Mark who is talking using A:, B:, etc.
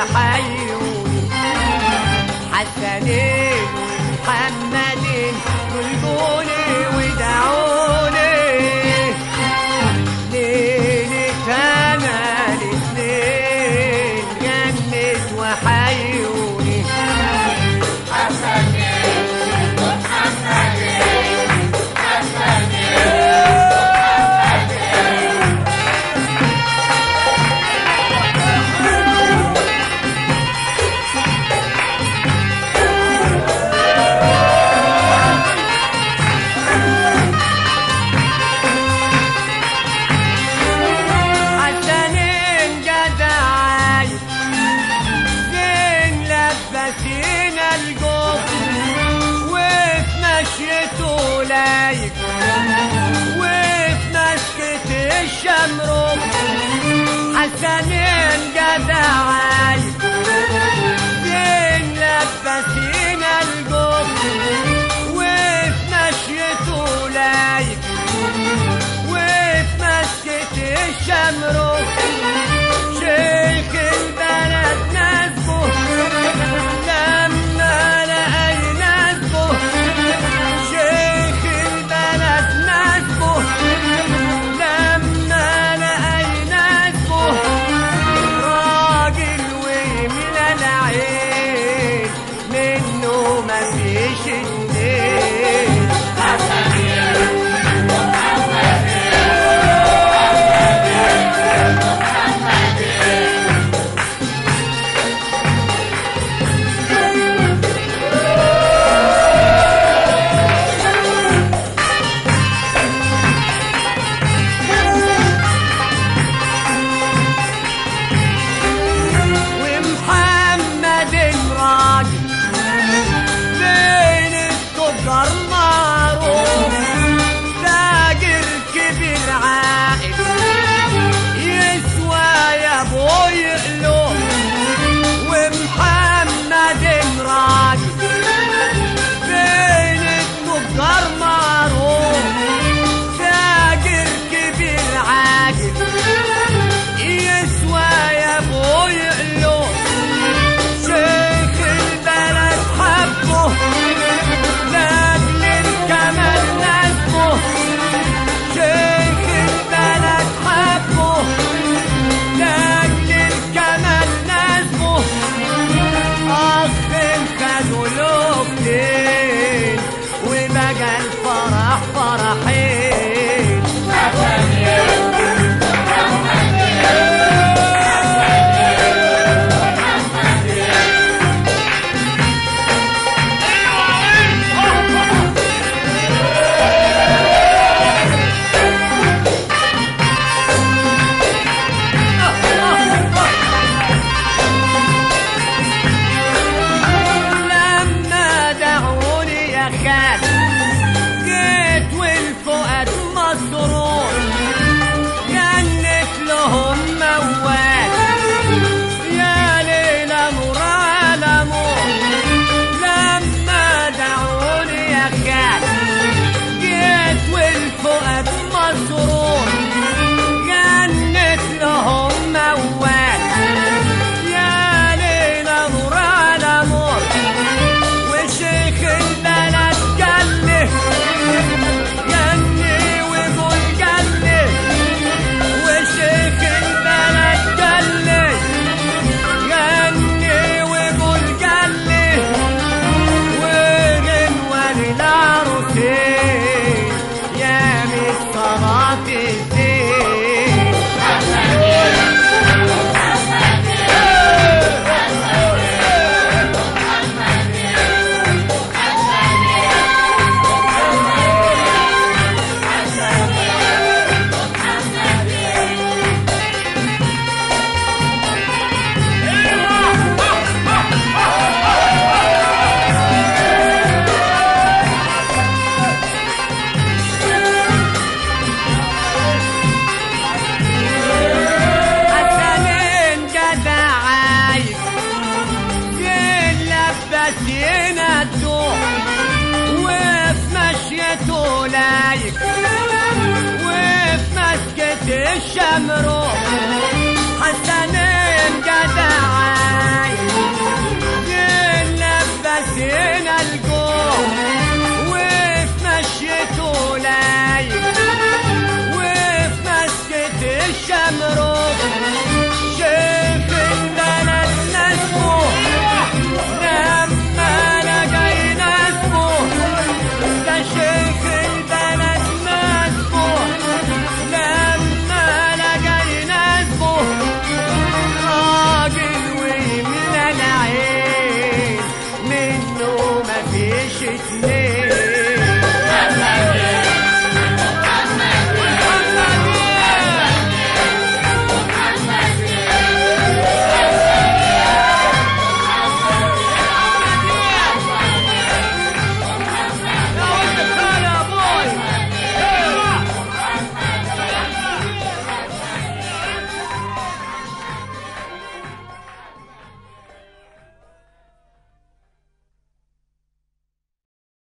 A: وحيوني حسنين ومحمدين قلبوني ودعوني ليلة أنا الاثنين جنت وحيوني حسنين جدعاي زين لبسينا الجوف وفي مشيته لايق وفي مسكة الشمروخ حسنين جدعاي زين لبسينا الجوف وفي مشيته لايق وفي مسكة الشمروخ شيخ البلد ناسبه لما لقي ناسبه شيخ البلد ناسبه لما لقي ناسبه راجل ومن العين منه مفيش اتنين ومحمد راجل بين التجار معروف تاجر كبير عائد يسوى يا ابوي قلوب ومحمد راجل بين التجار معروف تاجر كبير عاجل يسوى يا ابوي قلوب شيخ البلد حبه لاجل الكمال نسبه شيخ البلد حبه لاجل الكمال نسبه اخ خدوا له كتير وبقى الفرح فرحين لما دعوني يا خال جيت والفؤاد مسرور جنت لهم موال يا ليلة نور على نور لما دعوني يا خال جيت والفؤاد مسرور جنت لهم موال يا ليلة نور على نور وشيخ البلد قال جني وقول جني وشيخ البلد قال جني وقول جني وغنوة للعروسين يا ميت صلاة الزين حسنين جدع عايز زين لبسين الدوح وفي مشيته لايق وفي مسكة الشمروخ